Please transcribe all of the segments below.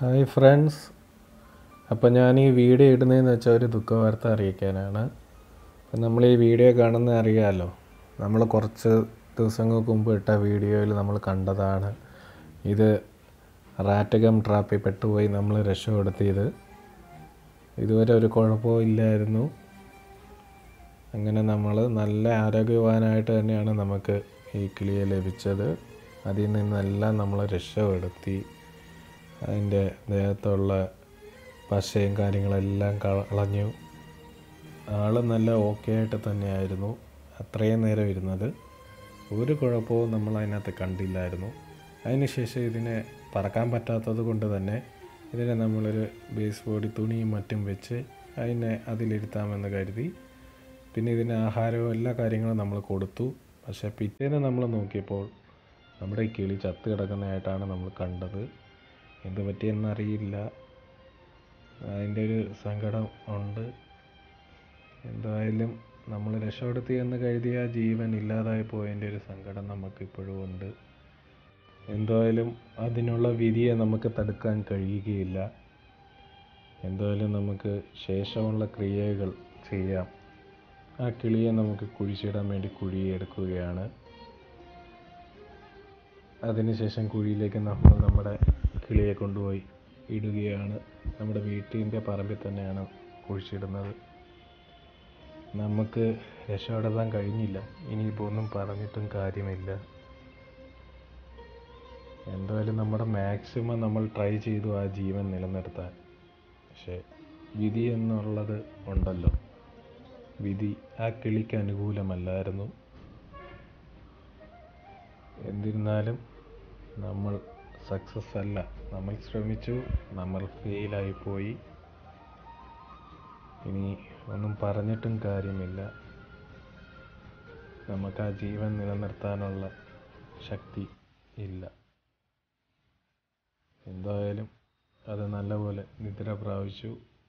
hi friends അപ്പോൾ ഞാൻ ഈ വീഡിയോ ഇടുന്നതെന്ന് വെച്ചാൽ ഒരു ദുഃഖവാർത്ത അറിയിക്കാനാണ് അപ്പം നമ്മൾ ഈ വീഡിയോ കാണുന്ന അറിയാമല്ലോ നമ്മൾ കുറച്ച് ദിവസങ്ങൾക്ക് മുമ്പ് ഇട്ട വീഡിയോയിൽ നമ്മൾ കണ്ടതാണ് ഇത് റാറ്റകം ട്രാപ്പിൽ പെട്ടുപോയി നമ്മൾ രക്ഷപ്പെടുത്തിയത് ഇതുവരെ ഒരു കുഴപ്പവും ഇല്ലായിരുന്നു അങ്ങനെ നമ്മൾ നല്ല ആരോഗ്യവാനായിട്ട് തന്നെയാണ് നമുക്ക് ഈ കിളിയെ ലഭിച്ചത് അതിൽ നിന്നെല്ലാം നമ്മൾ രക്ഷപ്പെടുത്തി അതിൻ്റെ ദേഹത്തുള്ള പശയും കാര്യങ്ങളെല്ലാം കളഞ്ഞു ആൾ നല്ല ഓക്കെ ആയിട്ട് തന്നെയായിരുന്നു അത്രയും നേരം ഇരുന്നത് ഒരു കുഴപ്പവും നമ്മൾ അതിനകത്ത് കണ്ടില്ലായിരുന്നു അതിനുശേഷം ഇതിനെ പറക്കാൻ പറ്റാത്തത് കൊണ്ട് തന്നെ ഇതിനെ നമ്മളൊരു ബേസ് ബോഡി തുണിയും മറ്റും വെച്ച് അതിനെ അതിലിരുത്താമെന്ന് കരുതി പിന്നെ ഇതിന് ആഹാരവും എല്ലാ കാര്യങ്ങളും നമ്മൾ കൊടുത്തു പക്ഷേ പിറ്റേന്ന് നമ്മൾ നോക്കിയപ്പോൾ നമ്മുടെ ഈ കിളി ചത്ത് കിടക്കുന്നതായിട്ടാണ് നമ്മൾ കണ്ടത് എന്ത് പറ്റിയെന്നറിയില്ല അതിൻ്റെ ഒരു സങ്കടം ഉണ്ട് എന്തായാലും നമ്മൾ രക്ഷപ്പെടുത്തി എന്ന് കരുതിയ ആ ജീവൻ ഇല്ലാതായി പോയതിൻ്റെ ഒരു സങ്കടം നമുക്കിപ്പോഴും ഉണ്ട് എന്തായാലും അതിനുള്ള വിധിയെ നമുക്ക് തടുക്കാൻ കഴിയുകയില്ല എന്തായാലും നമുക്ക് ശേഷമുള്ള ക്രിയകൾ ചെയ്യാം ആ കിളിയെ നമുക്ക് കുഴിച്ചിടാൻ വേണ്ടി കുഴിയെടുക്കുകയാണ് അതിനുശേഷം കുഴിയിലേക്ക് നമ്മൾ നമ്മുടെ കിളിയെ കൊണ്ടുപോയി ഇടുകയാണ് നമ്മുടെ വീട്ടിൻ്റെ പറമ്പിൽ തന്നെയാണ് കുഴിച്ചിടുന്നത് നമുക്ക് രക്ഷപ്പെടാൻ കഴിഞ്ഞില്ല ഇനിയിപ്പോൾ ഒന്നും പറഞ്ഞിട്ടും കാര്യമില്ല എന്തായാലും നമ്മുടെ മാക്സിമം നമ്മൾ ട്രൈ ചെയ്തു ആ ജീവൻ നിലനിർത്താൻ പക്ഷേ വിധി എന്നുള്ളത് ഉണ്ടല്ലോ വിധി ആ കിളിക്ക് അനുകൂലമല്ലായിരുന്നു എന്നിരുന്നാലും നമ്മൾ സക്സസ് അല്ല നമ്മൾ ശ്രമിച്ചു നമ്മൾ ഫെയിലായി പോയി ഇനി ഒന്നും പറഞ്ഞിട്ടും കാര്യമില്ല നമുക്ക് ആ ജീവൻ നിലനിർത്താനുള്ള ശക്തി ഇല്ല എന്തായാലും അത് നല്ലപോലെ നിദ്ര പ്രാപിച്ചു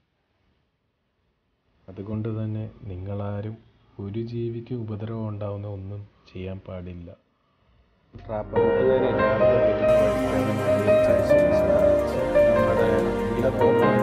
അതുകൊണ്ട് തന്നെ നിങ്ങളാരും ഒരു ജീവിക്ക് ഉപദ്രവം ഉണ്ടാവുന്ന ഒന്നും ചെയ്യാൻ പാടില്ല ട്രാപ്പ് കൂട്ടുകാരെ രാവിലെ വരുമ്പോൾ നമ്മുടെ